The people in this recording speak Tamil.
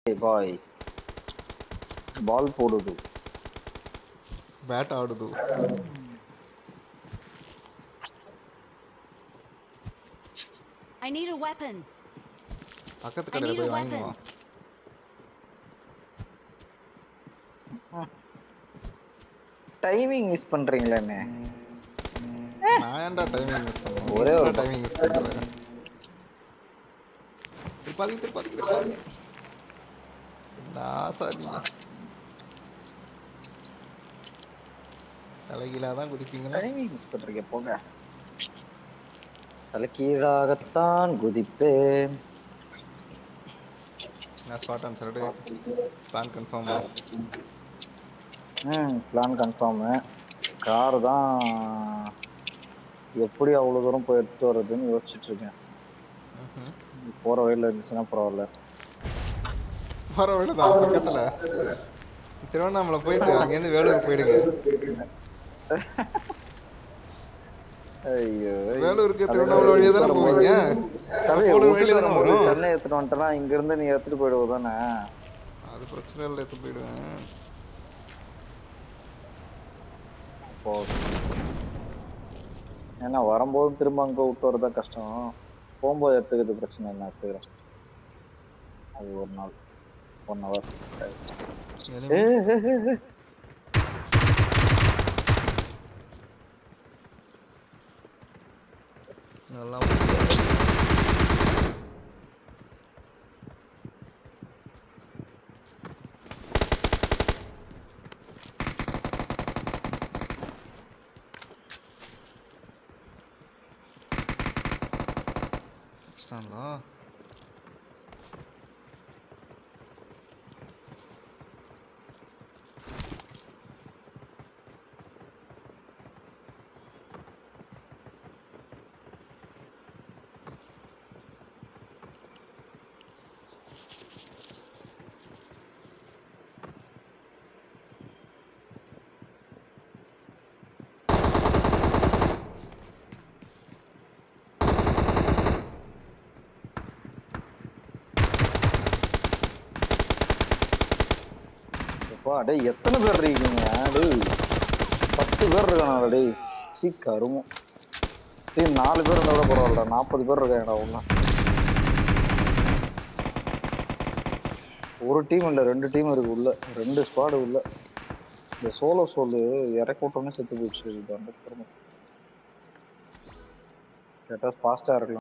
பாய் பால் போடுது பேட் ஆடுது I need a weapon. பக்கத்து I கடையில் need a போய் weapon. வாங்குவோம் டைமிங் மிஸ் பண்றீங்களேண்ணே நான் ஏன்டா டைமிங் யூஸ் பண்ணுவேன் ஒரே ஒரு டைமிங் யூஸ் பண்ணுவேன் திருப்பாதிங்க திருப்பாதிங்க திருப்பாதிங்க நான் சாரி தலைகீழாக தான் குதிப்பீங்களா டைமிங் மிஸ் பண்றீங்க போங்க தலைக்கீழாகத்தான் குதிப்பேன் நான் ஸ்பாட் ஆன்சர்டு பிளான் கன்ஃபார்ம் ம் பிளான் கன்ஃபார்மு கார் தான் எப்படி அவ்வளோ தூரம் போய் எடுத்துட்டு வர்றதுன்னு யோசிச்சுட்டு இருக்கேன் போகிற வழியில் இருந்துச்சுன்னா பரவாயில்ல பரவாயில்ல தான் பக்கத்தில் திருவண்ணாமலை போயிட்டு அங்கேருந்து வேலூர் போயிடுங்க ஐயோ வேலூருக்கு திருவண்ணாமலை வழியா தானே போவீங்க தம்பி, போலூர் விட்டுட்டு வழியில தானே வரும்போது வரும் சென்னை எடுத்துட்டு வந்துட்டேன்னா இங்க இருந்து நீ எடுத்துட்டு போயிடுவ தானே அது பிரச்சனை இல்லை எடுத்து போயிடுவேன் அப்போ ஏன்னா வரும்போது திரும்ப அங்க விட்டு வரதா கஷ்டம் போகும்போது எடுத்துக்கிறது பிரச்சனை இல்லை எடுத்துக்கிறேன் அது ஒரு நாள் ஒன் ஹவர் enemy. நல்லா முடிச்சிட்டாங்களா? அப்பா டேய் எத்தனை பேர் இருக்கீங்க டேய் பத்து பேர் இருக்கானா டேய் சீ கருமம் டேய் நாலு பேர் இருந்தா கூட பரவாயில்லடா நாற்பது பேர் இருக்காங்கடா ஒண்ணா ஒரு டீம் இல்ல ரெண்டு டீம் இருக்கு உள்ள ரெண்டு ஸ்குவாடு உள்ள இந்த சோலோ சோலு இறக்கி விட்டோன்னே செத்து போயிடுச்சு இது அந்த கருமம் கேட்டா ஃபாஸ்டா இருக்கலாம்